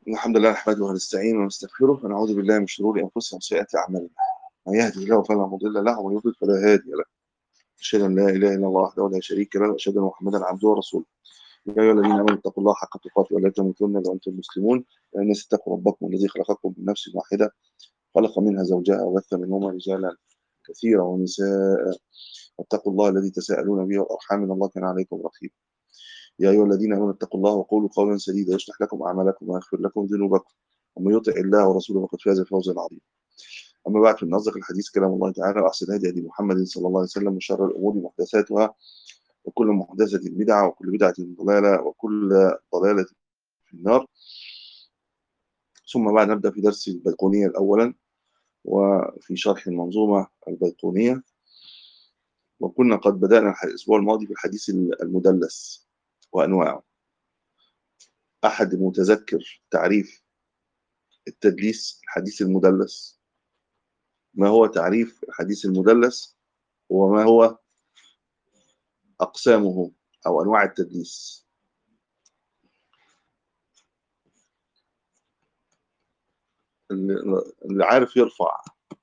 الحمد لله نحمده ونستعينه ونستغفره ونعوذ بالله من شرور انفسنا وسيئات اعمالنا من يهده الله فلا مضل له ومن يضلل فلا هادي له اشهد ان لا اله الا الله وحده لا شريك له واشهد ان محمدا عبده ورسوله يا ايها الذين امنوا اتقوا الله حق تقاته ولا تموتن الا وانتم مسلمون يا الناس اتقوا ربكم الذي خلقكم من نفس واحده خلق منها زوجها وبث منهما رجالا كثيرا ونساء واتقوا الله الذي تساءلون به والارحام ان الله كان عليكم رقيبا يا أيها الذين آمنوا اتقوا الله وقولوا قولا سديدا يصلح لكم أعمالكم ويغفر لكم ذنوبكم ومن يطع الله ورسوله فقد فاز فوزا عظيما أما بعد فإن أصدق الحديث كلام الله تعالى وأحسن هدي هدي محمد صلى الله عليه وسلم وشر الأمور محدثاتها وكل محدثة بدعة وكل بدعة ضلالة وكل ضلالة في النار ثم بعد نبدأ في درس البيقونية أولا وفي شرح المنظومة البيقونية وكنا قد بدأنا الأسبوع الماضي بالحديث المدلس وأنواعه أحد متذكر تعريف التدليس الحديث المدلس ما هو تعريف الحديث المدلس وما هو أقسامه أو أنواع التدليس اللي عارف يرفع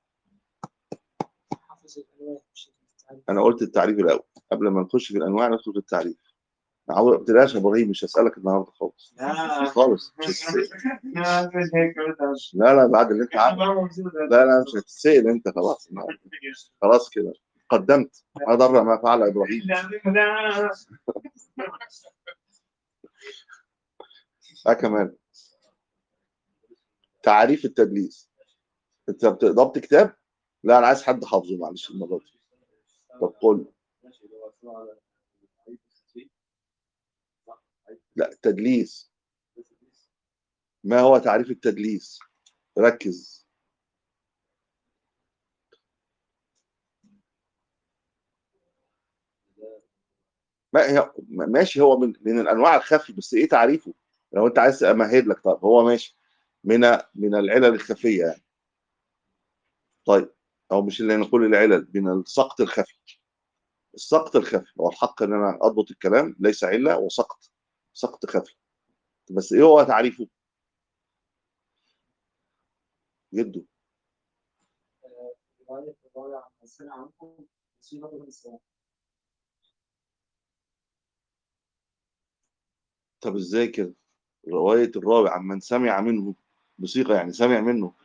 أنا قلت التعريف الأول قبل ما نخش في الأنواع ندخل في التعريف ما قلتلهاش يا ابراهيم مش هسألك النهارده خالص خالص مش هتسأل لا لا بعد اللي انت عارف لا لا مش هتتسأل انت خلاص خلاص كده قدمت هذا ما فعل ابراهيم اه كمان تعريف التدليس انت ضبط كتاب لا انا عايز حد حافظه معلش المره دي طب قول لا التدليس ما هو تعريف التدليس ركز ما هي ماشي هو من من الانواع الخفي بس ايه تعريفه لو انت عايز امهد لك طب هو ماشي من من العلل الخفيه يعني طيب او مش اللي نقول العلل من السقط الخفي السقط الخفي هو الحق ان انا اضبط الكلام ليس عله وسقط سقط خفي بس ايه هو تعريفه جده طب ازاي كده رواية الراوي عن من سمع منه بصيغة يعني سمع منه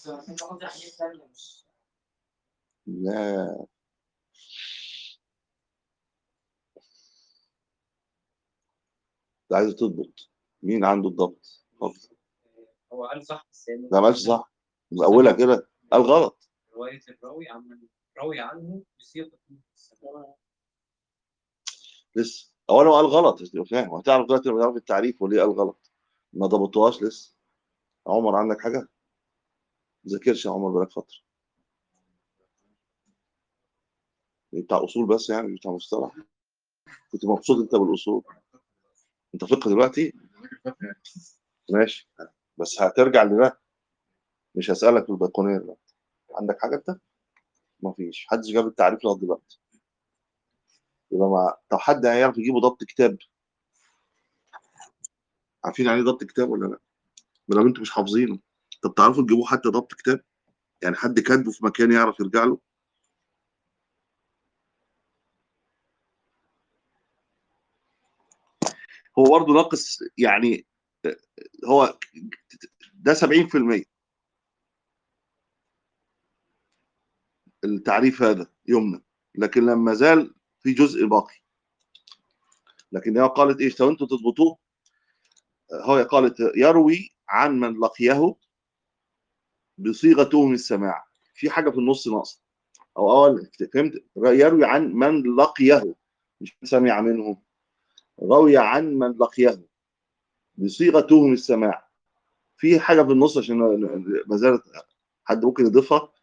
لا ده عايز تضبط مين عنده الضبط اتفضل هو قال صح بس يعني لا ما قالش صح من اولها كده قال غلط رواية الراوي عن روي عنه بصيغة لسه اولا قال غلط تبقى فاهم هتعرف دلوقتي لما تعرف التعريف وليه قال غلط ما ضبطوهاش لسه عمر عندك حاجه ما ذاكرش يا عمر بقالك فتره بتاع اصول بس يعني مش بتاع مصطلح كنت مبسوط انت بالاصول انت فقه دلوقتي ماشي بس هترجع لده مش هسألك في البيقونية دلوقتي عندك حاجة انت؟ ما فيش محدش جاب التعريف لغاية دلوقتي يبقى مع طب حد هيعرف يجيبه ضبط كتاب عارفين يعني ايه ضبط كتاب ولا لا؟ ما لو انتوا مش حافظينه طب تعرفوا تجيبوه حتى ضبط كتاب؟ يعني حد كاتبه في مكان يعرف يرجع له؟ هو برضه ناقص يعني هو ده 70% التعريف هذا يمنى لكن لما زال في جزء باقي لكن هي قالت ايش لو انتم تضبطوه هو قالت يروي عن من لقيه بصيغه توهم السماع في حاجه في النص ناقصه او اول فهمت يروي عن من لقيه مش سمع منه روي عن من لقيه بصيغه توهم السماع في حاجه في النص عشان ما زالت حد ممكن يضيفها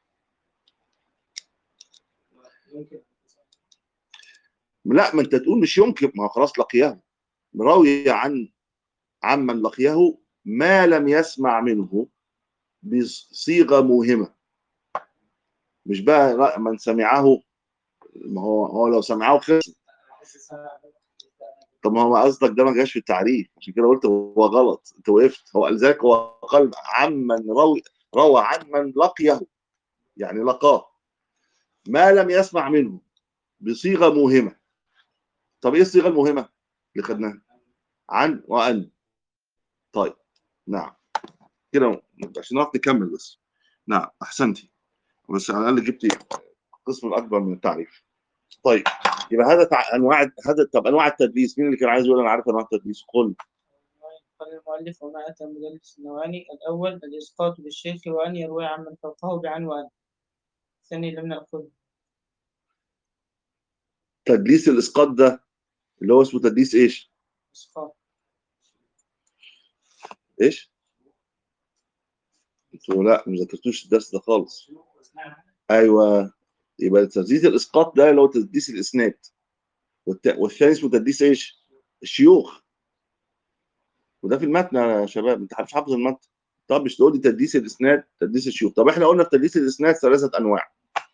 لا ما انت تقول مش يمكن ما خلاص لقيه روي عن عمن لقيه ما لم يسمع منه بصيغه موهمه مش بقى من سمعه ما هو هو لو سمعه خسر طب ما هو قصدك ده ما جاش في التعريف عشان كده قلت هو غلط انت وقفت هو لذلك هو قال عمن روي روى عمن لقيه يعني لقاه ما لم يسمع منه بصيغه موهمه طب ايه الصيغه الموهمه اللي خدناها عن وان طيب نعم كده عشان نعرف نكمل بس نعم احسنتي بس على الاقل جبتي القسم الاكبر من التعريف طيب يبقى هذا تع... انواع هذا طب انواع التدليس مين اللي كان عايز يقول انا عارف انواع التدليس قل قال المؤلف وما أتى مدلس النوعان الأول الإسقاط بالشيخ وأن يروي عمن فوقه بعن وأن الثاني لم نأخذ تدليس الاسقاط ده اللي هو اسمه تدليس ايش إسقاط ايش انتوا لا ما ذاكرتوش الدرس ده خالص ايوه يبقى تدليس الاسقاط ده اللي هو تدليس الاسناد والت... والثاني اسمه تدليس ايش الشيوخ وده في المتن يا شباب انت مش حافظ المتن طب مش تقول لي تدليس الاسناد تدليس الشيوخ طب احنا قلنا في تدليس الاسناد ثلاثه انواع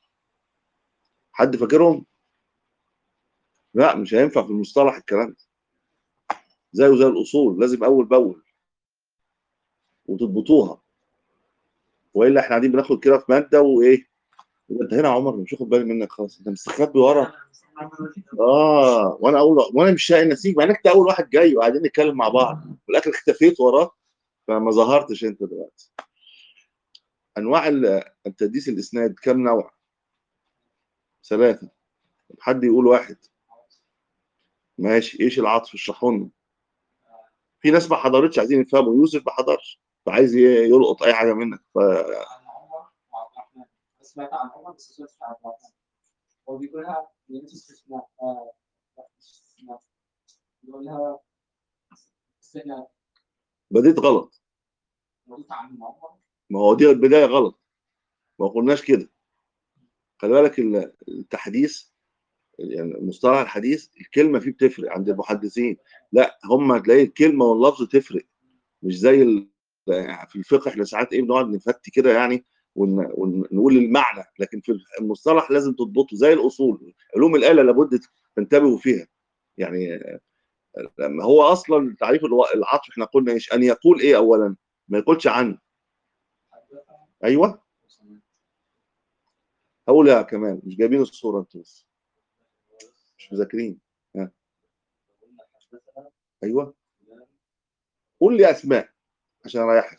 حد فاكرهم لا مش هينفع في المصطلح الكلام ده زيه زي الاصول لازم اول باول وتضبطوها والا احنا قاعدين بناخد كده في ماده وايه يبقى انت هنا يا عمر مش واخد بالي منك خالص انت مستخبي ورا اه وانا اول وانا مش شايل نسيج مع انك انت اول واحد جاي وقاعدين نتكلم مع بعض في الاخر اختفيت وراه فما ظهرتش انت دلوقتي انواع ال- التدليس الاسناد كم نوع ثلاثه حد يقول واحد ماشي ايش العطف اشرحوا لنا في ناس ما حضرتش عايزين يفهموا يوسف ما حضرش فعايز ي- يلقط اي حاجه منك ف... عن عمر وعبد الرحمن سمعت عن عمر بس سمعت عن عبد الرحمن هو بيقولها من استثناء آه، لا، مش استثناء بيقولها استثناء بديت غلط قلت عن عمر ما هو دي البدايه غلط ما قلناش كده خلي بالك ال- التحديث يعني المصطلح الحديث الكلمه فيه بتفرق عند المحدثين لا هم تلاقي الكلمه واللفظ تفرق مش زي ال... في الفقه احنا ساعات ايه بنقعد نفتي كده يعني ون... ونقول المعنى لكن في المصطلح لازم تضبطه زي الاصول علوم الاله لابد تنتبهوا فيها يعني لما هو اصلا تعريف الو- العطف احنا قلنا ايش ان يقول ايه اولا ما يقولش عن ايوه هقولها كمان مش جايبين الصوره انتوا بس مش مذاكرين ها ايوه قول لي اسماء عشان اريحك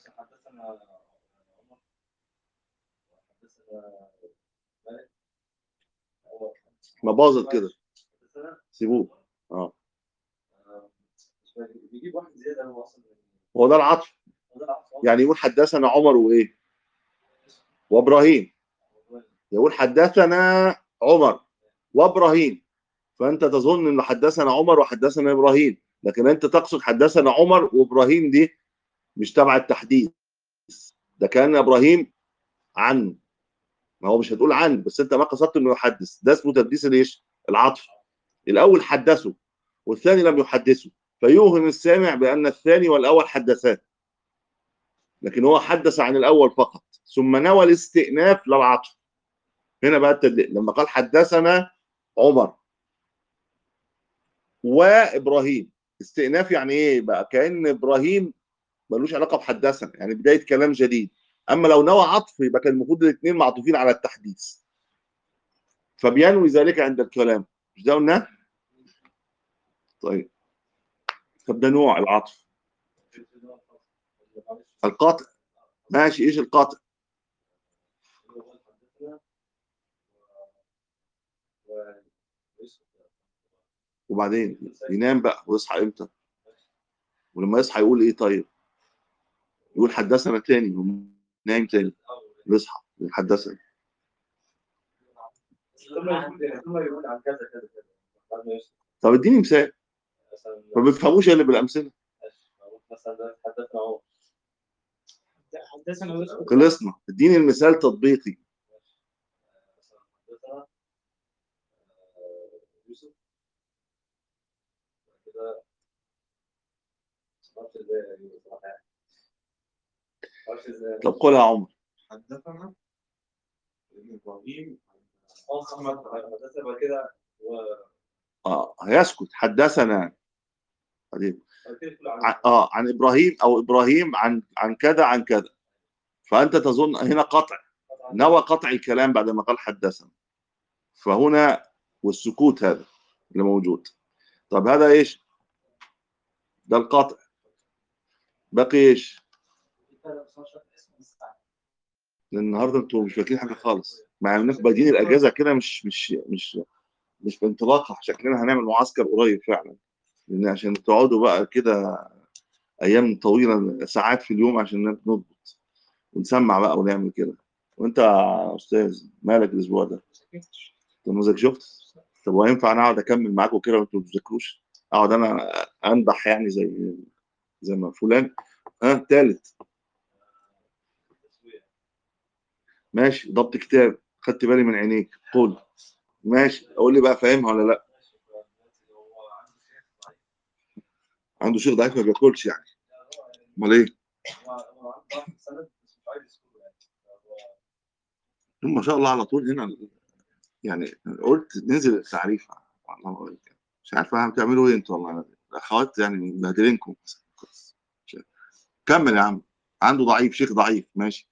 ما باظت كده سيبوه اه بيجيب واحد زياده هو اصلا هو ده العطف يعني يقول حدثنا عمر وايه وابراهيم يقول حدثنا عمر وابراهيم فانت تظن ان حدثنا عمر وحدثنا ابراهيم لكن انت تقصد حدثنا عمر وابراهيم دي مش تبع التحديث ده كان ابراهيم عن ما هو مش هتقول عن بس انت ما قصدت انه يحدث ده اسمه تدليس الايش العطف الاول حدثه والثاني لم يحدثه فيوهم السامع بان الثاني والاول حدثاه لكن هو حدث عن الاول فقط ثم نوى الاستئناف للعطف هنا بقى التدليس لما قال حدثنا عمر وابراهيم استئناف يعني ايه بقى كان ابراهيم ملوش علاقه بحدثنا يعني بدايه كلام جديد اما لو نوى عطف يبقى كان المفروض الاثنين معطوفين على التحديث فبينوي ذلك عند الكلام مش ده قلناه طيب طب ده نوع العطف القاطع ماشي ايش القاطع وبعدين ينام بقى ويصحى امتى ولما يصحى يقول ايه طيب يقول حدثنا تاني يقوم نايم تاني يصحى يقول حدثنا ثم يقول عن كذا كذا كذا بعد ما يشرب طب اديني مثال مثلا ما بيفهموش الا بالامثله مثلا ده حدثنا عمر حدثنا يوسف خلصنا اديني المثال تطبيقي مثلا حدثنا آه، يوسف بعد كده معرفش ازاي يعني بصراحة يعني معرفش ازاي طب قولها يا عمر حدثنا ابن ابراهيم اه احمد حدثنا بعد كده و اه هيسكت حدثنا بعدين عن- اه عن ابراهيم او ابراهيم عن عن كذا عن كذا فانت تظن هنا قطع نوى قطع الكلام بعد ما قال حدثنا فهنا والسكوت هذا اللي موجود طب هذا ايش ده القطع باقي ايش لأن النهارده انتوا مش فاكرين حاجه خالص مع انكم بادئين الاجازه كده مش مش مش مش بانطلاقه شكلنا هنعمل معسكر قريب فعلا لان عشان تقعدوا بقى كده ايام طويله ساعات في اليوم عشان نضبط ونسمع بقى ونعمل كده وانت يا استاذ مالك الاسبوع ده؟ طب ما شفت؟ طب هو ينفع انا اقعد اكمل معاكم كده وانتوا ما بتذاكروش؟ اقعد انا انبح يعني زي زي ما فلان ها تالت ماشي ضبط كتاب خدت بالي من عينيك قول ماشي قول لي بقى فاهمها ولا لا عنده شيخ ضعيف ما بياكلش يعني امال ايه ما شاء الله على طول هنا يعني قلت ننزل التعريف والله مش عارف هتعملوا ايه انتوا والله الاخوات يعني مبهدلينكم كمل يا عم عنده ضعيف شيخ ضعيف ماشي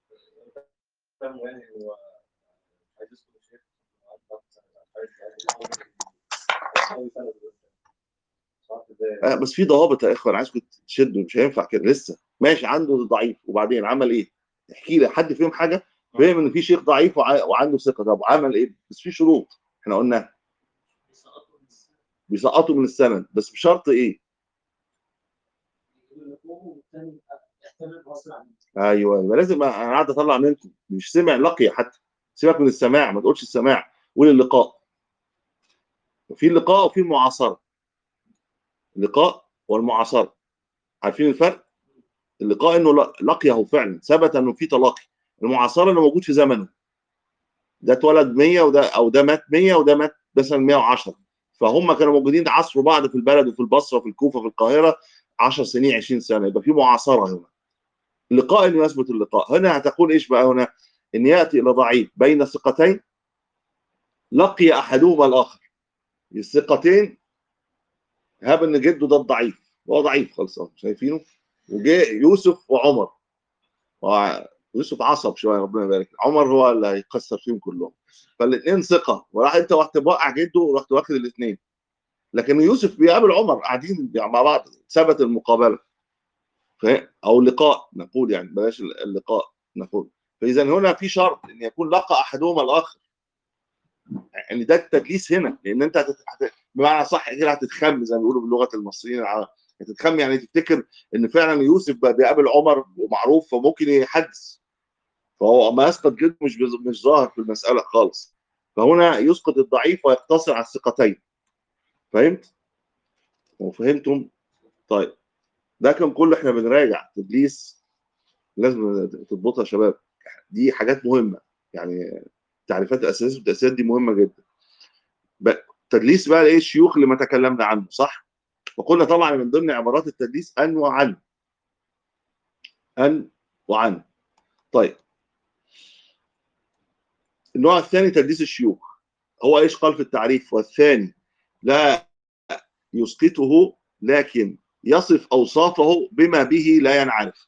آه بس في ضوابط يا اخوان عايزكم تشدوا مش هينفع كده لسه ماشي عنده ضعيف وبعدين عمل ايه؟ احكي لي حد فيهم حاجه فهم ان في شيخ ضعيف وع- وعنده ثقه طب عمل ايه؟ بس في شروط احنا قلنا بيسقطوا من السند بس بشرط ايه؟ ايوه يبقى لازم انا قاعد اطلع منكم مش سمع لقي حتى سيبك من السماع ما تقولش السماع قول اللقاء في اللقاء وفي المعاصره اللقاء والمعاصره عارفين الفرق؟ اللقاء انه ل- لقيه فعلا ثبت انه في تلاقي المعاصره انه موجود في زمنه ده اتولد 100 وده او ده مات 100 وده مات مثلا 110 فهم كانوا موجودين عصروا بعض في البلد وفي البصره وفي الكوفه في القاهره 10 سنين 20 سنه يبقى في معاصره هنا اللقاء اللي يثبت اللقاء هنا هتقول ايش بقى هنا ان ياتي الى ضعيف بين ثقتين لقي احدهما الاخر الثقتين هاب ان جده ده الضعيف هو ضعيف خالص اهو شايفينه وجاء يوسف وعمر هو يوسف عصب شويه ربنا يبارك عمر هو اللي هيكسر فيهم كلهم فالاثنين ثقه وراح انت رحت موقع جده ورحت واخد الاثنين لكن يوسف بيقابل عمر قاعدين مع بعض ثبت المقابله فاهم؟ او لقاء نقول يعني بلاش اللقاء نقول فاذا هنا في شرط ان يكون لقى احدهما الاخر يعني ده التدليس هنا لان انت هتت... هت... بمعنى صح كده هتتخم زي ما بيقولوا بلغه المصريين العرب هتتخم يعني تفتكر ان فعلا يوسف بقى بيقابل عمر ومعروف فممكن يحدث فهو ما يسقط جد مش بز... مش ظاهر في المساله خالص فهنا يسقط الضعيف ويقتصر على الثقتين فهمت؟ وفهمتم؟ طيب ده كان كله احنا بنراجع تدليس لازم تضبطها يا شباب دي حاجات مهمه يعني تعريفات الاساس والتاسيسات دي مهمه جدا بقى تدليس بقى ايه الشيوخ اللي ما تكلمنا عنه صح وقلنا طبعا من ضمن عبارات التدليس ان وعن ان وعن طيب النوع الثاني تدليس الشيوخ هو ايش قال في التعريف والثاني لا يسقطه لكن يصف اوصافه بما به لا ينعرف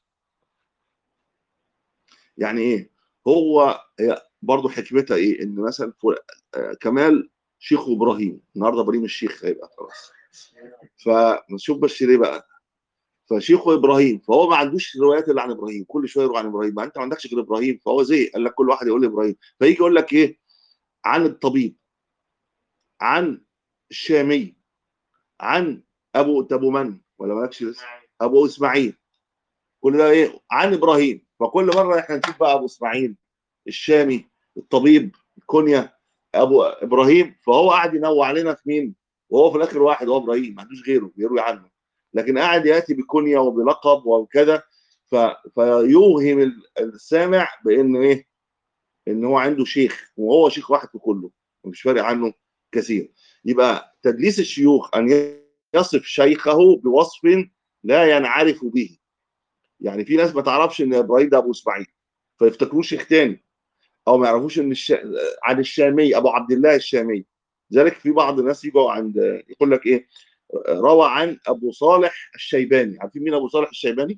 يعني ايه هو هي برضه حكمتها ايه ان مثلا فل- آه، كمال شيخ ابراهيم النهارده ابراهيم الشيخ هيبقى خلاص فنشوف بس ليه بقى فشيخه ابراهيم فهو ما عندوش روايات الا عن ابراهيم كل شويه يروح عن ابراهيم ما انت ما عندكش غير ابراهيم فهو زي قال لك كل واحد يقول لي ابراهيم فيجي يقول لك ايه عن الطبيب عن الشامي عن ابو ابو من ولا مالكش لسه ابو اسماعيل كل ده ايه عن ابراهيم فكل مره احنا نشوف بقى ابو اسماعيل الشامي الطبيب الكنيه ابو ابراهيم فهو قاعد ينوع علينا في مين وهو في الاخر واحد هو ابراهيم ما عندوش غيره بيروي عنه لكن قاعد ياتي بكنيه وبلقب وكذا ف... فيوهم ال- السامع بان ايه ان هو عنده شيخ وهو شيخ واحد في كله ومش فارق عنه كثير يبقى تدليس الشيوخ ان يصف شيخه بوصف لا ينعرف به يعني في ناس ما تعرفش ان ابراهيم ده ابو اسماعيل فيفتكروه شيخ تاني او ما يعرفوش ان الش... عن الشامي ابو عبد الله الشامي ذلك في بعض الناس يجوا عند يقول لك ايه روى عن ابو صالح الشيباني عارفين مين ابو صالح الشيباني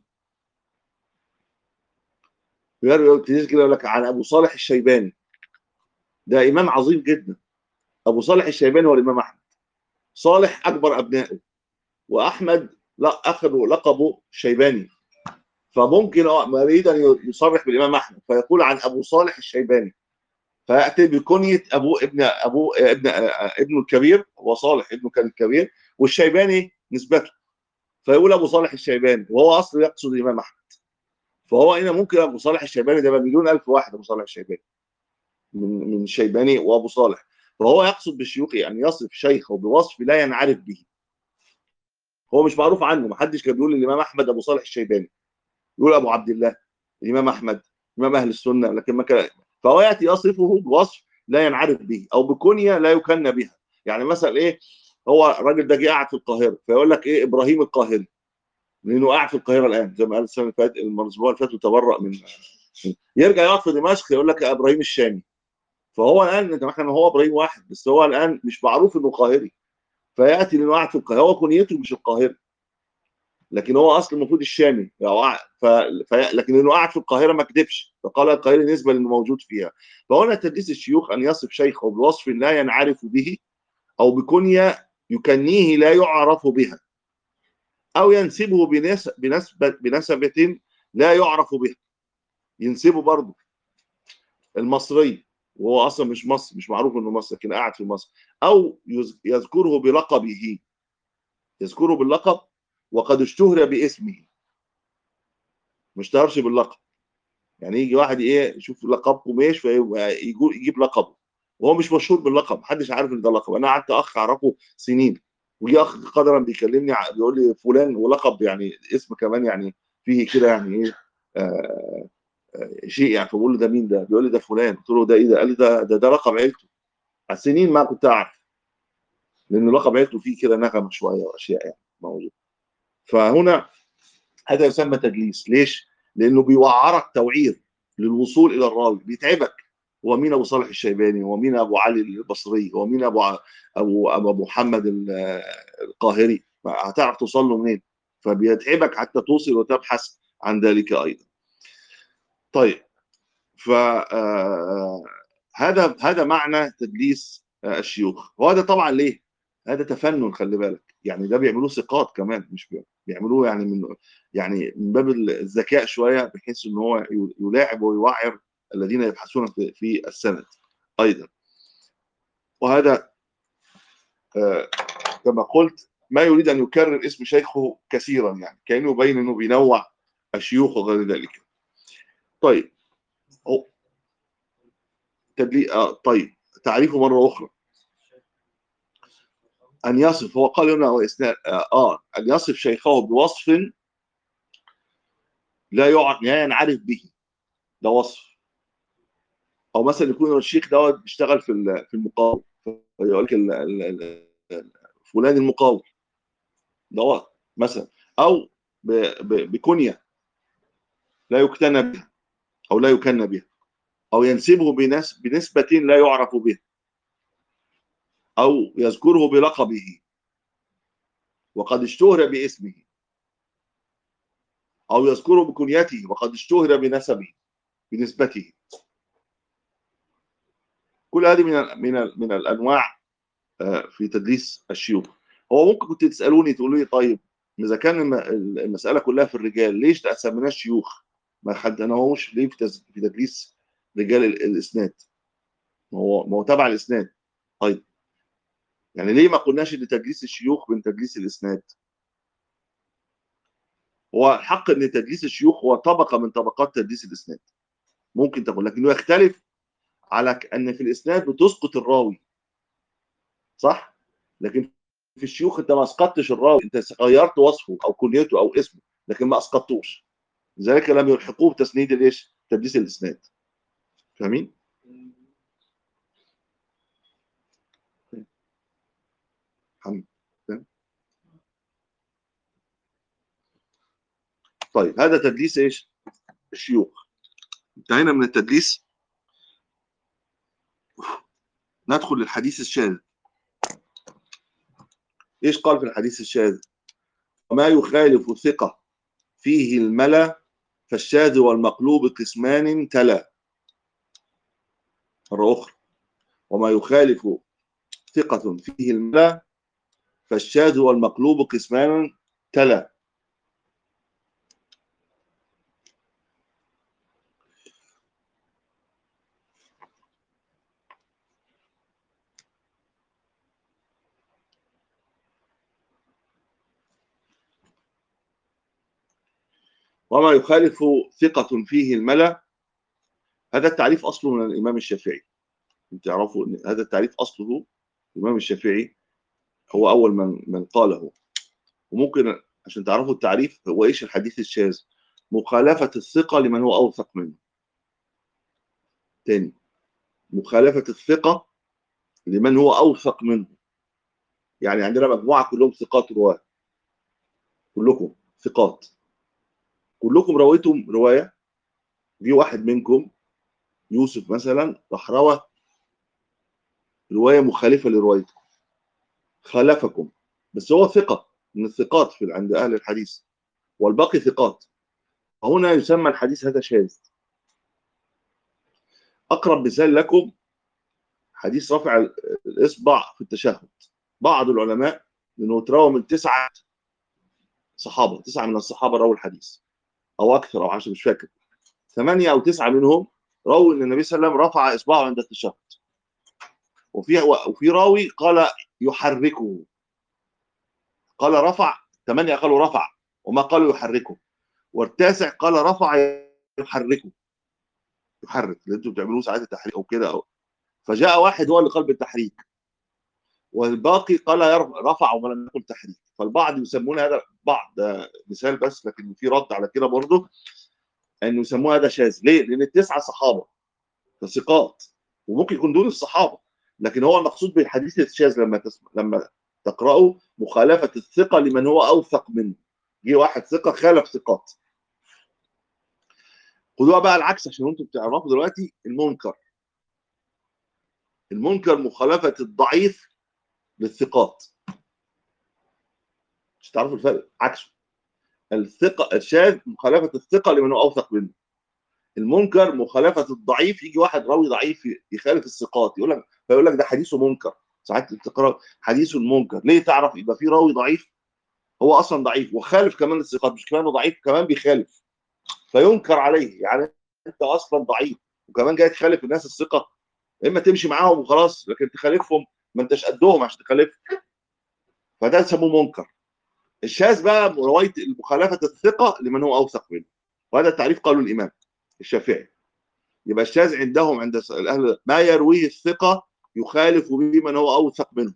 تيجي كده يقول لك عن ابو صالح الشيباني ده امام عظيم جدا ابو صالح الشيباني هو الامام احمد صالح اكبر ابنائه واحمد لا اخذوا لقبه شيباني فممكن يريد ان يصرح بالامام احمد فيقول عن ابو صالح الشيباني فياتي بكنيه ابو ابن ابو ابن ابنه الكبير هو صالح ابنه كان الكبير والشيباني نسبته فيقول ابو صالح الشيباني وهو اصلا يقصد الامام احمد فهو هنا ممكن ابو صالح الشيباني ده مليون الف واحد ابو صالح الشيباني من من شيباني وابو صالح فهو يقصد بالشيوخ يعني يصف شيخه بوصف لا ينعرف به هو مش معروف عنه ما حدش كان بيقول الامام احمد ابو صالح الشيباني يقول ابو عبد الله الامام احمد امام اهل السنه لكن ما كان فهو ياتي يصفه بوصف لا ينعرف به او بكنيه لا يكنى بها يعني مثلا ايه هو الراجل ده جه قاعد في القاهره فيقول لك ايه ابراهيم القاهري لانه قاعد في القاهره الان زي ما قال السنه اللي فاتت الاسبوع اللي فات وتبرأ من يرجع يقعد في دمشق يقول لك ابراهيم الشامي فهو الان انت مثلا هو ابراهيم واحد بس هو الان مش معروف انه قاهري فياتي لانه قاعد في القاهره هو كنيته مش القاهره لكن هو اصل المفروض الشامي ف... ف... لكن انه قاعد في القاهره ما كذبش فقال القاهره نسبه لانه موجود فيها فهنا تدليس الشيوخ ان يصف شيخه بوصف لا ينعرف به او بكنيه يكنيه لا يعرف بها او ينسبه بنس... بنسبه بنسبه لا يعرف بها ينسبه برضه المصري وهو اصلا مش مصري مش معروف انه مصري لكن قاعد في مصر او يذكره بلقبه يذكره باللقب وقد اشتهر باسمه ما اشتهرش باللقب يعني يجي واحد ايه يشوف لقب قماش فيقول يجيب لقبه وهو مش مشهور باللقب محدش عارف ان ده لقب انا قعدت اخ اعرفه سنين وجي اخ قدرا بيكلمني بيقول لي فلان ولقب يعني اسم كمان يعني فيه كده يعني ايه آه شيء يعني فبقول له ده مين ده؟ بيقول لي ده فلان قلت له ده ايه ده؟ قال لي ده ده, ده لقب عيلته على سنين ما كنت اعرف لان لقب عيلته فيه كده نغمه شويه واشياء يعني موجوده فهنا هذا يسمى تدليس ليش؟ لانه بيوعرك توعير للوصول الى الراوي بيتعبك هو مين ابو صالح الشيباني هو مين ابو علي البصري هو مين ابو ابو ابو محمد القاهري هتعرف توصل له منين فبيتعبك حتى توصل وتبحث عن ذلك ايضا طيب ف هذا هذا معنى تدليس الشيوخ وهذا طبعا ليه هذا تفنن خلي بالك يعني ده بيعملوه ثقات كمان مش بيعملوه يعني من يعني من باب الذكاء شويه بحيث ان هو يلاعب ويوعر الذين يبحثون في السند ايضا وهذا كما قلت ما يريد ان يكرر اسم شيخه كثيرا يعني كانه يبين انه بينوع الشيوخ وغير ذلك طيب هو تدلي... آه طيب تعريفه مره اخرى ان يصف هو قال هنا وإسناد اه ان يصف شيخه بوصف لا يعرف لا ينعرف به ده وصف او مثلا يكون الشيخ دوت بيشتغل في في المقاول يقول لك فلان المقاول ده مثلا او بكنيه لا يكتنى بها او لا يكنى بها او ينسبه بنس بنسبه لا يعرف بها او يذكره بلقبه وقد اشتهر باسمه او يذكره بكنيته وقد اشتهر بنسبه بنسبته كل هذه من من من الانواع في تدليس الشيوخ هو ممكن كنت تسالوني تقولوا لي طيب اذا كان المساله كلها في الرجال ليش تسميناش شيوخ ما حدناهوش ليه في في تدليس رجال الاسناد ما هو ما هو تبع الاسناد طيب يعني ليه ما قلناش ان تدليس الشيوخ من تدليس الاسناد هو الحق ان تدليس الشيوخ هو طبقه من طبقات تدليس الاسناد ممكن تقول لكنه يختلف على ان في الاسناد بتسقط الراوي صح لكن في الشيوخ انت ما اسقطتش الراوي انت غيرت وصفه او كنيته او اسمه لكن ما اسقطتوش لذلك لم يلحقوه بتسنيد الايش تدليس الاسناد فاهمين حمد طيب هذا تدليس ايش الشيوخ انتهينا من التدليس ندخل للحديث الشاذ ايش قال في الحديث الشاذ وما يخالف ثقة فيه الملا فالشاذ والمقلوب قسمان تلا مرة أخرى وما يخالف ثقة فيه الملا فالشاذ والمقلوب قسمان تلا وما يخالف ثقة فيه الملا هذا التعريف أصله من الإمام الشافعي تعرفوا أن هذا التعريف أصله الإمام الشافعي هو أول من من قاله وممكن عشان تعرفوا التعريف هو إيش الحديث الشاذ مخالفة الثقة لمن هو أوثق منه تاني مخالفة الثقة لمن هو أوثق منه يعني عندنا مجموعة كلهم ثقات رواة كلكم ثقات كلكم رويتم رواية جه واحد منكم يوسف مثلا راح روى رواية مخالفة لروايتكم خالفكم بس هو ثقة من الثقات في عند أهل الحديث والباقي ثقات فهنا يسمى الحديث هذا شاذ أقرب مثال لكم حديث رفع الإصبع في التشهد بعض العلماء لأنه تروى من تسعة صحابة تسعة من الصحابة رووا الحديث أو أكثر أو عشرة مش فاكر ثمانية أو تسعة منهم رووا أن النبي صلى الله عليه وسلم رفع إصبعه عند التشهد وفي وفي راوي قال يحركه قال رفع ثمانية قالوا رفع وما قالوا يحركه والتاسع قال رفع يحركه يحرك اللي انتوا بتعملوه ساعات التحريك او كده أو فجاء واحد هو اللي قال بالتحريك والباقي قال رفع وما لم يقل تحريك فالبعض يسمون هذا بعض مثال بس لكن في رد على كده برضه انه يسموه هذا شاذ ليه؟ لان التسعه صحابه فثقات وممكن يكون دون الصحابه لكن هو المقصود بالحديث الشاذ لما تسمع لما تقراه مخالفه الثقه لمن هو اوثق منه جه واحد ثقه خالف ثقات خدوها بقى العكس عشان انتم بتعرفوا دلوقتي المنكر المنكر مخالفه الضعيف للثقات مش تعرفوا الفرق عكسه الثقه الشاذ مخالفه الثقه لمن هو اوثق منه المنكر مخالفه الضعيف يجي واحد راوي ضعيف يخالف الثقات يقول لك فيقول لك ده حديثه منكر ساعات تقرا حديث منكر ليه تعرف يبقى في راوي ضعيف هو اصلا ضعيف وخالف كمان الثقات مش كمان ضعيف كمان بيخالف فينكر عليه يعني انت اصلا ضعيف وكمان جاي تخالف الناس الثقه اما تمشي معاهم وخلاص لكن تخالفهم ما انتش قدهم عشان تخالف فده يسموه منكر الشاذ بقى روايه مخالفه الثقه لمن هو اوثق منه وهذا التعريف قاله الامام الشافعي يبقى الشاذ عندهم عند الاهل ما يرويه الثقه يخالف به من هو اوثق منه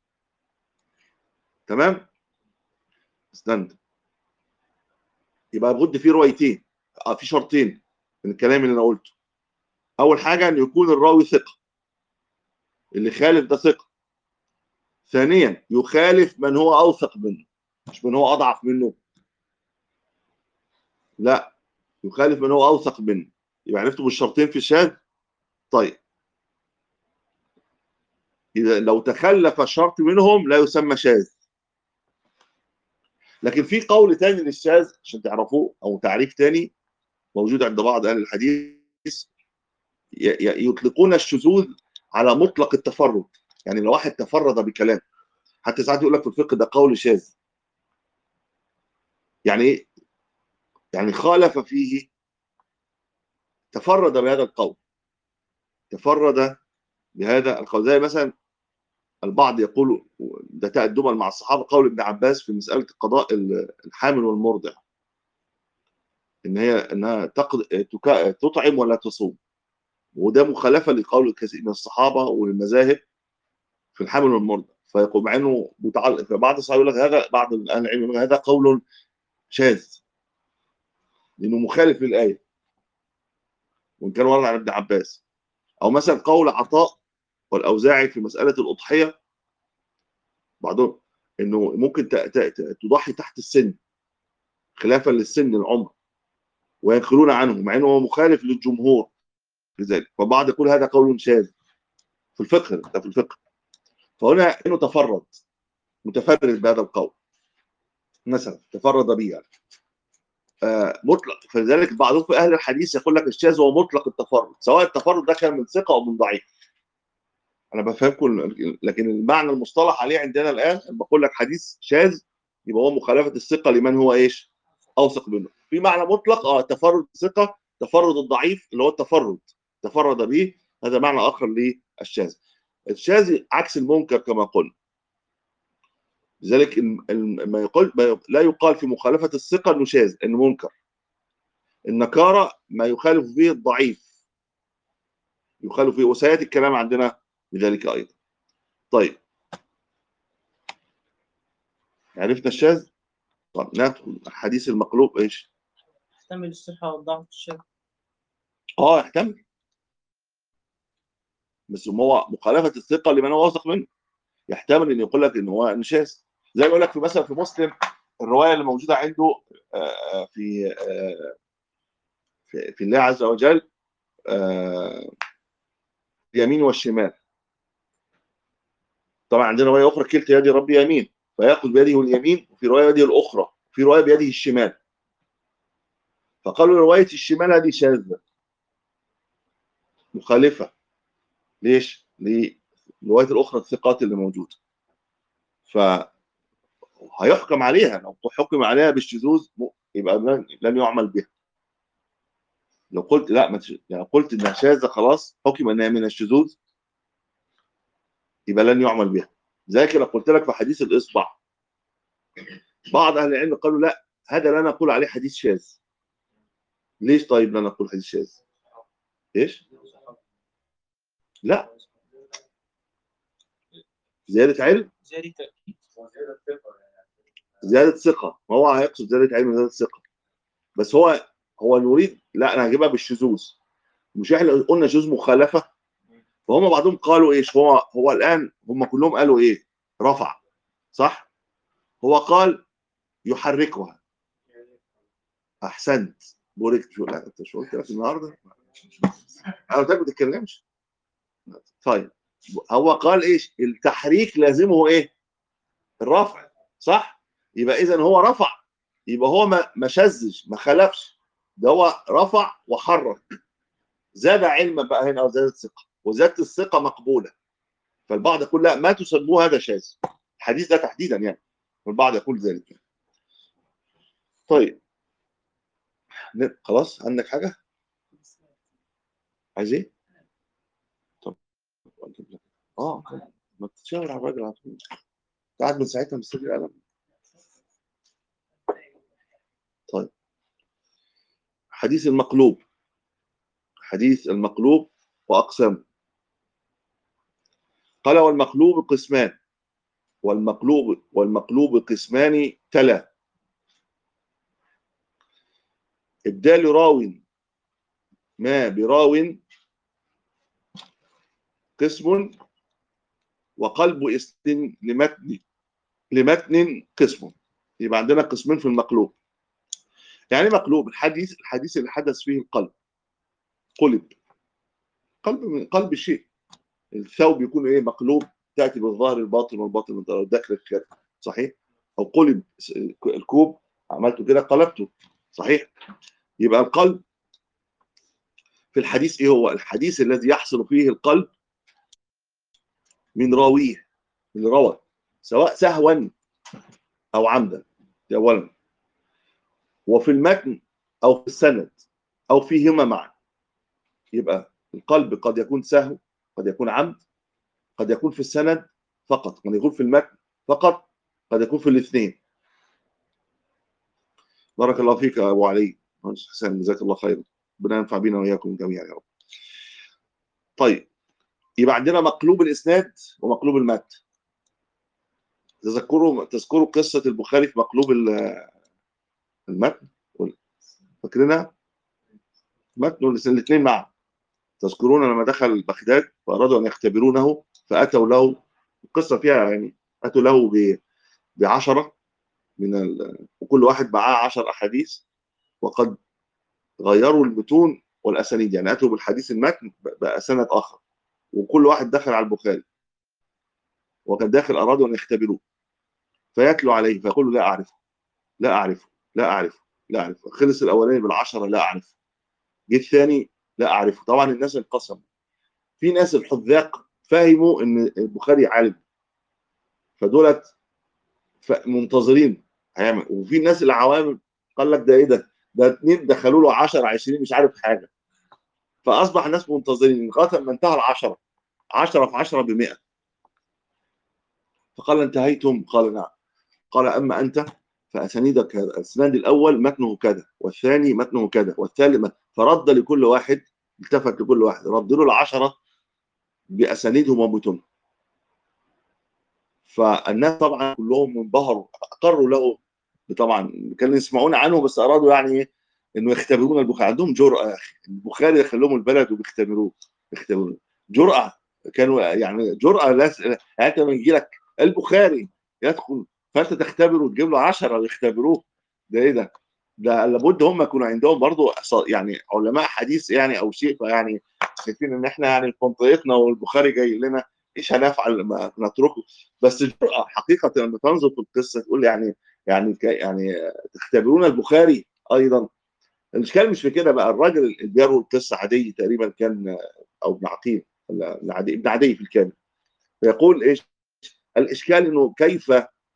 تمام استنى يبقى بد في روايتين اه في شرطين من الكلام اللي انا قلته اول حاجه ان يكون الراوي ثقه اللي خالف ده ثقه ثانيا يخالف من هو اوثق منه مش من هو اضعف منه لا يخالف من هو اوثق منه يبقى عرفتوا بالشرطين في الشاذ طيب اذا لو تخلف شرط منهم لا يسمى شاذ لكن في قول تاني للشاذ عشان تعرفوه او تعريف تاني موجود عند بعض اهل الحديث يطلقون الشذوذ على مطلق التفرد يعني لو واحد تفرد بكلام حتى ساعات يقول لك في الفقه ده قول شاذ يعني ايه يعني خالف فيه تفرد بهذا القول تفرد بهذا القول زي مثلا البعض يقول ده تأدبا مع الصحابه قول ابن عباس في مساله قضاء الحامل والمرضع ان هي انها تقض... تطعم ولا تصوم وده مخالفه لقول كثير من الصحابه والمذاهب في الحامل والمرضع فيقول مع انه متعلق فبعض الصحابه يقول لك هذا بعض اهل العلم يقول هذا قول شاذ لانه مخالف للايه وان كان ورد عن ابن عباس او مثلا قول عطاء والاوزاعي في مساله الاضحيه بعضهم انه ممكن تضحي تحت السن خلافا للسن العمر وينقلون عنه مع انه هو مخالف للجمهور في ذلك فبعض يقول هذا قول شاذ في الفقه ده في الفقه فهنا انه تفرد متفرد بهذا القول مثلا تفرد به يعني. آه مطلق فلذلك بعضهم في اهل الحديث يقول لك الشاذ هو مطلق التفرد سواء التفرد ده كان من ثقه او من ضعيف انا بفهمكم لكن المعنى المصطلح عليه عندنا الان لما بقول لك حديث شاذ يبقى هو مخالفه الثقه لمن هو ايش اوثق منه في معنى مطلق اه تفرد الثقه تفرد الضعيف اللي هو التفرد تفرد به هذا معنى اخر للشاذ الشاذ عكس المنكر كما قلنا لذلك الم- الم- ما يقال ما يق- لا يقال في مخالفه الثقه انه شاذ انه منكر النكاره ما يخالف به الضعيف يخالف فيه وسياتي الكلام عندنا بذلك ايضا طيب عرفنا الشاذ طب ندخل الحديث المقلوب ايش يحتمل الصحة والضعف الشاذ اه يحتمل بس ما هو مخالفه الثقه لمن هو واثق منه يحتمل ان يقول لك ان هو انشاز زي ما يقول لك في مثلا في مسلم الروايه اللي موجوده عنده آه، في آه، في في الله عز وجل آه، اليمين والشمال طبعا عندنا روايه اخرى كلتا يدي ربي يمين فياخذ بيده اليمين وفي روايه بيده الاخرى وفي روايه بيده الشمال فقالوا روايه الشمال هذه شاذه مخالفه ليش؟ للروايه الاخرى الثقات اللي موجوده ف هيحكم عليها لو حكم عليها بالشذوذ م- يبقى لن لن يعمل بها لو قلت لا ما تش... يعني قلت انها شاذه خلاص حكم انها من الشذوذ يبقى لن يعمل بها زي لو قلت لك في حديث الاصبع بعض اهل العلم قالوا لا هذا لا نقول عليه حديث شاذ ليش طيب لا نقول حديث شاذ ايش لا زياده علم زيادة تأكيد زياده ثقه ما هو هيقصد زياده علم وزياده ثقه بس هو هو نريد لا انا هجيبها بالشذوذ مش احنا قلنا شذوذ مخالفه فهم بعضهم قالوا ايش هو هو الان هم كلهم قالوا ايه رفع صح هو قال يحركها احسنت بوركت شو لا انت شو قلت لك النهارده انا قلت لك ما تتكلمش طيب هو قال ايش التحريك لازمه ايه الرفع صح يبقى اذا هو رفع يبقى هو ما ما شذش ما خلفش ده هو رفع وحرك زاد علما بقى هنا او زادت ثقه وزادت الثقه مقبوله فالبعض يقول لا ما تسموه هذا شاذ الحديث ده تحديدا يعني والبعض يقول ذلك يعني. طيب ن- خلاص عندك حاجه عايز ايه طب أجيب لك. اه طب. ما تتشاور على الراجل على طول أنت قاعد من ساعتها مستني القلم طيب حديث المقلوب حديث المقلوب واقسامه قال والمقلوب قسمان والمقلوب والمقلوب قسمان تلا ابدال راو ما براو قسم وقلب اسم لمتن لمتن قسم يبقى عندنا قسمين في المقلوب يعني إيه مقلوب الحديث الحديث اللي حدث فيه القلب قلب قلب من قلب شيء الثوب يكون ايه مقلوب تاتي بالظاهر الباطن والباطن من الداخل الخارج صحيح او قلب الكوب عملته كده قلبته صحيح يبقى القلب في الحديث ايه هو الحديث الذي يحصل فيه القلب من راويه من روى سواء سهوا او عمدا دي اولا وفي المتن او في السند او فيهما معا يبقى القلب قد يكون سهو قد يكون عمد قد يكون في السند فقط قد يكون في المتن فقط قد يكون في الاثنين بارك الله فيك يا ابو علي مهندس حسين جزاك الله خيرا ربنا ينفع بنا واياكم جميعا يا رب طيب يبقى عندنا مقلوب الاسناد ومقلوب المتن تذكروا تذكروا قصه البخاري في مقلوب ال- المتن وال- فاكرينها متن الاثنين معا تذكرون لما دخل بغداد فارادوا ان يختبرونه فاتوا له القصه فيها يعني اتوا له ب- بعشره من ال... وكل واحد معاه عشر احاديث وقد غيروا المتون والاسانيد يعني اتوا بالحديث المتن ب- بقى سند اخر وكل واحد دخل على البخاري وكان داخل ارادوا ان يختبروه فيتلو عليه فيقول له لا اعرفه لا اعرفه لا اعرفه لا اعرفه خلص الاولاني بالعشره لا اعرفه جه الثاني لا اعرفه طبعا الناس انقسموا في ناس الحذاق فهموا ان البخاري عالم فدولت ف- منتظرين هيعمل وفي الناس العوام قال لك ده ايه ده ده اتنين دخلوا له 10 20 مش عارف حاجه فاصبح الناس منتظرين لغايه ما انتهى العشره 10 في 10 ب 100 فقال انتهيتم قال نعم قال اما انت فاسانيدك هذا الاسناد الاول متنه كذا والثاني متنه كذا والثالث مت- فرد لكل واحد التفت لكل واحد رد له العشره باسانيدهم ومتنهم فالناس طبعا كلهم انبهروا اقروا له طبعا كانوا يسمعون عنه بس ارادوا يعني إيه؟ انه يختبرون البخاري عندهم جرأه يا اخي البخاري دخلهم البلد وبيختبروه بيختبروه جرأه كانوا يعني جرأه لا يعني انت لما يجي لك البخاري يدخل فانت تختبره وتجيب له 10 ويختبروه ده ايه ده؟ ده لابد هم يكونوا عندهم برضه يعني علماء حديث يعني او شيء فيعني شايفين ان احنا يعني في منطقتنا والبخاري جاي لنا ايش هنفعل ما نتركه بس الجرأه حقيقه لما تنظر في القصه تقول يعني يعني ك- يعني تختبرون البخاري ايضا الاشكال مش في كده بقى الراجل اللي بيروي القصه عدي تقريبا كان او ابن عقيل ولا ابن عدي ابن عدي في الكامل فيقول ايش الاشكال انه كيف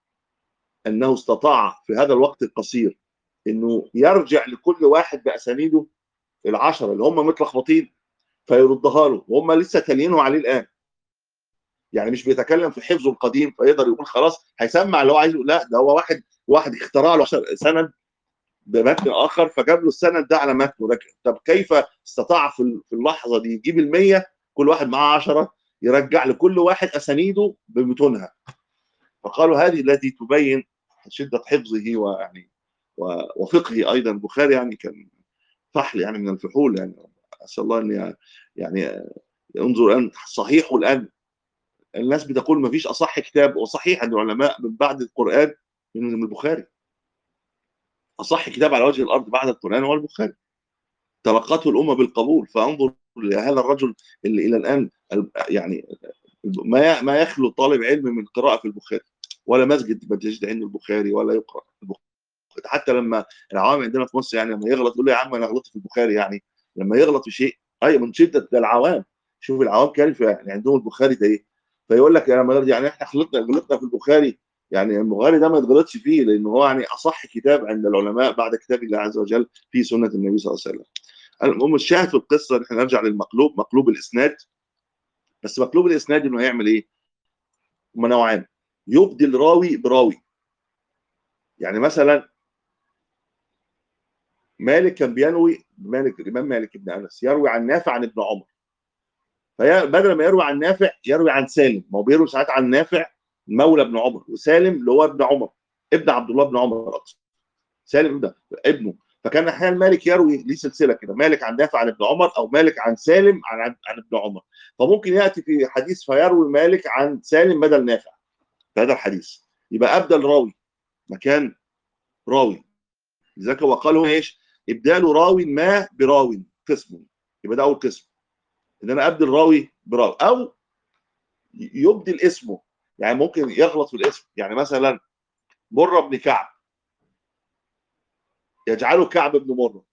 انه استطاع في هذا الوقت القصير انه يرجع لكل واحد باسانيده العشره اللي هم متلخبطين فيردها له وهم لسه تالينه عليه الان يعني مش بيتكلم في حفظه القديم فيقدر يقول خلاص هيسمع اللي هو عايزه لا ده هو واحد واحد اخترع له عشر- سند بمتن اخر فجاب له السند ده على متنه لكن طب كيف استطاع في ال- في اللحظه دي يجيب ال100 كل واحد معاه 10 يرجع لكل واحد اسانيده بمتونها فقالوا هذه التي تبين شده حفظه ويعني و- وفقهه ايضا البخاري يعني كان فحل يعني من الفحول يعني اسال الله ان يعني انظر الان صحيحه الان الناس بتقول ما فيش اصح كتاب وصحيح ان العلماء من بعد القران من البخاري اصح كتاب على وجه الارض بعد القران هو البخاري تلقته الامه بالقبول فانظر لهذا الرجل اللي الى الان ال- يعني ما ما يخلو طالب علم من قراءه في البخاري ولا مسجد ما تجد عنده البخاري ولا يقرا البخاري حتى لما العوام عندنا في مصر يعني لما يغلط يقول له يا عم انا غلطت في البخاري يعني لما يغلط في شيء اي من شده ده العوام شوف العوام كيف يعني عندهم البخاري ده ايه فيقول لك يعني يعني احنا غلطنا غلطنا في البخاري يعني البخاري ده ما يتغلطش فيه لانه هو يعني اصح كتاب عند العلماء بعد كتاب الله عز وجل في سنه النبي صلى الله عليه وسلم. المهم الشاهد في القصه احنا نرجع للمقلوب مقلوب الاسناد بس مقلوب الاسناد انه يعمل ايه؟ هما نوعان يبدل راوي براوي يعني مثلا مالك كان بينوي مالك الامام مالك بن انس يروي عن نافع عن ابن عمر فبدل ما يروي عن نافع يروي عن سالم ما هو بيروي ساعات عن نافع مولى ابن عمر وسالم اللي هو ابن عمر ابن عبد الله بن عمر اقصد سالم ده ابنه فكان احيانا مالك يروي ليه سلسله كده مالك عن نافع عن ابن عمر او مالك عن سالم عن عن, عن ابن عمر فممكن ياتي في حديث فيروي مالك عن سالم بدل نافع في هذا الحديث يبقى ابدل راوي مكان راوي لذلك هو قال هنا ايش؟ ابدال راوي ما براوي قسم يبقى ده اول قسم ان انا ابدل راوي براوي او يبدل اسمه يعني ممكن يغلط في الاسم يعني مثلا مره بن كعب يجعله كعب بن مره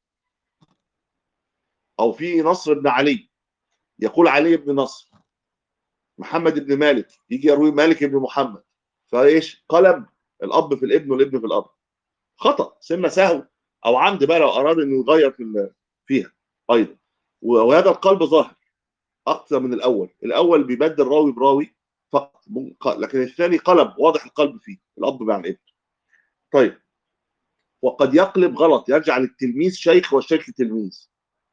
او في نصر بن علي يقول علي بن نصر محمد بن مالك يجي يروي مالك بن محمد فايش قلب الاب في الابن والابن في الاب خطا سنه سهو او عمد بقى لو اراد انه يغير في فيها ايضا وهذا القلب ظاهر اكثر من الاول الاول بيبدل راوي براوي فقط لكن الثاني قلب واضح القلب فيه الاب مع الابن طيب وقد يقلب غلط يجعل التلميذ شيخ والشيخ تلميذ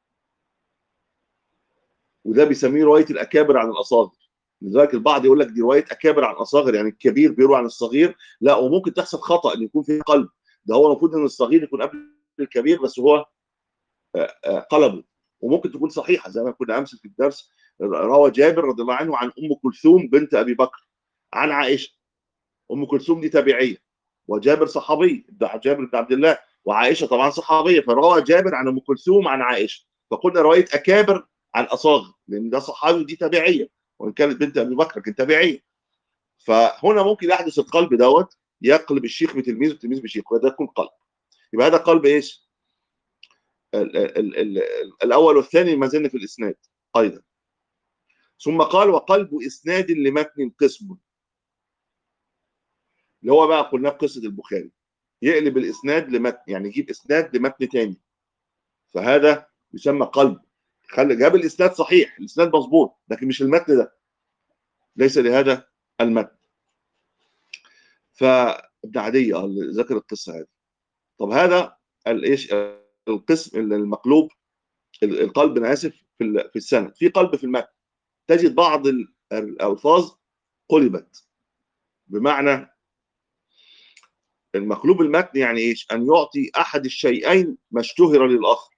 وده بيسميه روايه الاكابر عن الاصاغر لذلك البعض يقول لك دي روايه اكابر عن اصاغر يعني الكبير بيروي عن الصغير لا وممكن تحصل خطا ان يكون في قلب ده هو المفروض ان الصغير يكون قبل الكبير بس هو قلبه وممكن تكون صحيحه زي ما كنا امس في الدرس روى جابر رضي الله عنه عن ام كلثوم بنت ابي بكر عن عائشه ام كلثوم دي تابعيه وجابر صحابي جابر بن عبد الله وعائشه طبعا صحابيه فروى جابر عن ام كلثوم عن عائشه فقلنا روايه اكابر عن اصاغر لان ده صحابي ودي تابعيه وان كانت بنت ابي بكر كانت تابعيه فهنا ممكن يحدث القلب دوت يقلب الشيخ بتلميذ والتلميذ بشيخ وده يكون قلب يبقى هذا قلب ايش؟ ال ال ال الاول والثاني ما زلنا في الاسناد ايضا ثم قال وقلب اسناد لمتن قسم اللي هو بقى قلنا في قصه البخاري يقلب الاسناد لمتن يعني يجيب اسناد لمتن تاني فهذا يسمى قلب خلي جاب الاسناد صحيح الاسناد مظبوط لكن مش المتن ده ليس لهذا المتن فابن عدي اه اللي ذكر القصه هذه طب هذا الايش القسم المقلوب القلب انا اسف في ال- في السند في قلب في المتن تجد بعض ال- الالفاظ قلبت بمعنى المقلوب المتن يعني ايش ان يعطي احد الشيئين ما اشتهر للاخر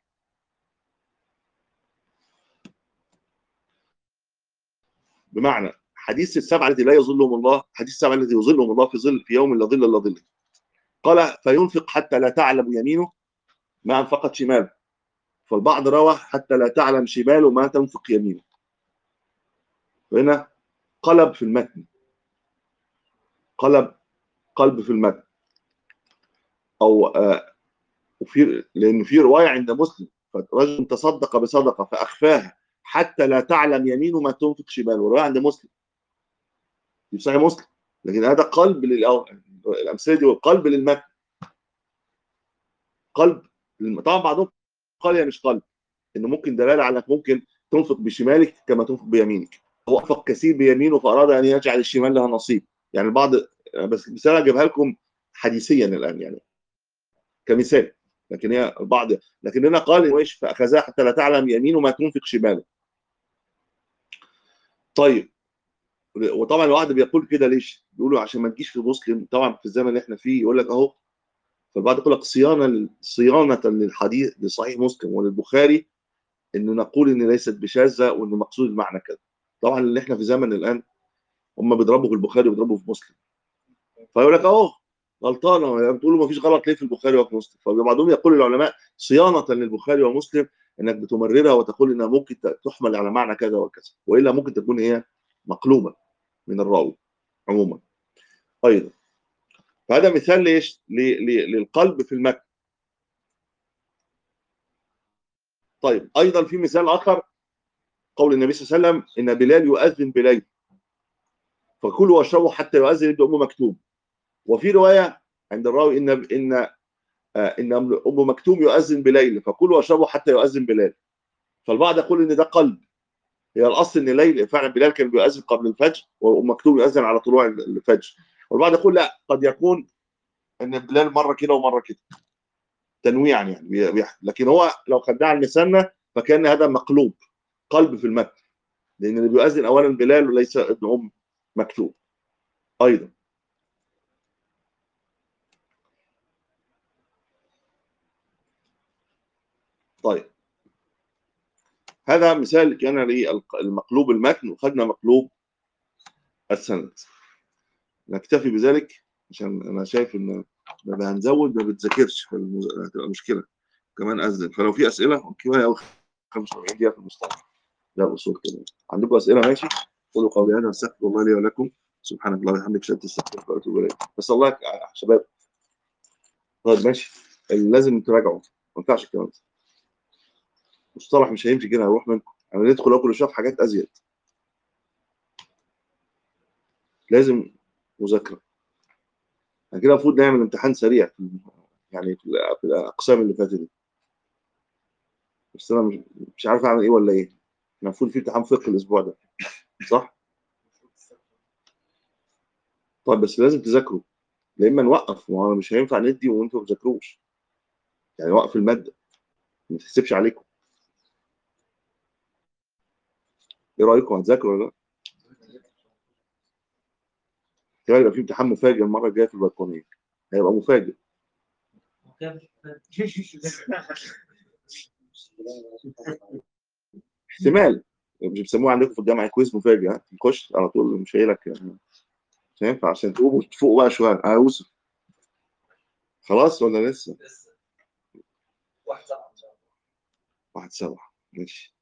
بمعنى حديث السبعه التي لا يظلهم الله حديث السبعه الذي يظلهم الله في ظل في يوم لا ظل الا ظله قال فينفق حتى لا تعلم يمينه ما انفقت شماله فالبعض روى حتى لا تعلم شماله ما تنفق يمينه وهنا قلب في المتن قلب قلب في المتن او آه وفي لان في روايه عند مسلم فرجل تصدق بصدقه فاخفاها حتى لا تعلم يمينه ما تنفق شماله روايه عند مسلم في صحيح مسلم لكن هذا قلب للأو... الامثله دي قلب للمتن قلب للم... طبعا بعضهم قال يا مش قلب انه ممكن دلاله على انك ممكن تنفق بشمالك كما تنفق بيمينك هو انفق كثير بيمينه فاراد ان يجعل الشمال لها نصيب يعني البعض بس مثال اجيبها لكم حديثيا الان يعني كمثال لكن هي البعض لكن هنا قال إنه ايش فاخذها حتى لا تعلم يمينه ما تنفق شماله طيب وطبعا الواحد بيقول كده ليش؟ بيقولوا عشان ما تجيش في مسلم طبعا في الزمن اللي احنا فيه يقول لك اهو فالبعض يقول لك صيانه صيانه للحديث لصحيح مسلم وللبخاري انه نقول ان ليست بشاذه وان مقصود المعنى كذا طبعا اللي احنا في زمن الان هم بيضربوا في البخاري وبيضربوا في مسلم فيقول لك اهو غلطانه بتقولوا ما فيش غلط ليه في البخاري وفي مسلم فبعضهم يقول العلماء صيانه للبخاري ومسلم انك بتمررها وتقول انها ممكن تحمل على معنى كذا وكذا والا ممكن تكون هي مقلوبه من الراوي عموما ايضا فهذا مثال ليش للقلب في المتن طيب ايضا في مثال اخر قول النبي صلى الله عليه وسلم ان بلال يؤذن بليل فكلوا واشربوا حتى يؤذن ابن ام مكتوم وفي روايه عند الراوي ان ان ان ام مكتوم يؤذن بليل فكلوا واشربوا حتى يؤذن بلال فالبعض يقول ان ده قلب هي الاصل ان ليل فعلا بلال كان بيؤذن قبل الفجر وام مكتوم يؤذن على طلوع الفجر والبعض يقول لا قد يكون ان بلال مره كده ومره كده تنويعا يعني لكن هو لو خدناه على المثنى فكان هذا مقلوب قلب في المتن لان اللي بيؤذن اولا بلال وليس ابن ام مكتوب ايضا طيب هذا مثال كان للمقلوب المتن وخدنا مقلوب السند نكتفي بذلك عشان انا شايف ان لما هنزود ما بتذاكرش هتبقى مشكله كمان اذن فلو في اسئله كفايه قوي 45 دقيقه في المصطلح ده الاصول كده عندكم اسئله ماشي قولوا قولي هذا استغفر الله لي ولكم سبحانك اللهم وبحمدك اشهد ان لا اله الا انت واتوب اليك بس الله يا شباب طيب ماشي لازم تراجعوا ما ينفعش الكلام ده مصطلح مش هيمشي كده هروح منكم انا ندخل اكل وشرب حاجات ازيد لازم مذاكره يعني كده المفروض نعمل امتحان سريع في يعني في الاقسام اللي فاتت دي بس انا مش, مش عارف اعمل ايه ولا ايه المفروض في امتحان فقه الاسبوع ده صح طيب بس لازم تذاكروا لا اما نوقف ما مش هينفع ندي وانتوا ما بتذاكروش يعني وقف الماده ما تحسبش عليكم ايه رايكم هتذاكروا ولا لا؟ كمان يبقى في امتحان مفاجئ المره الجايه في البلكونيه هيبقى مفاجئ احتمال مش بيسموه عندكم في الجامعه كويز مفاجئ ها تخش على طول مش هيلك يعني مش هينفع عشان تقوموا تفوقوا بقى شويه اه يوسف خلاص ولا لسه؟ واحد سبعة واحد سبعة ماشي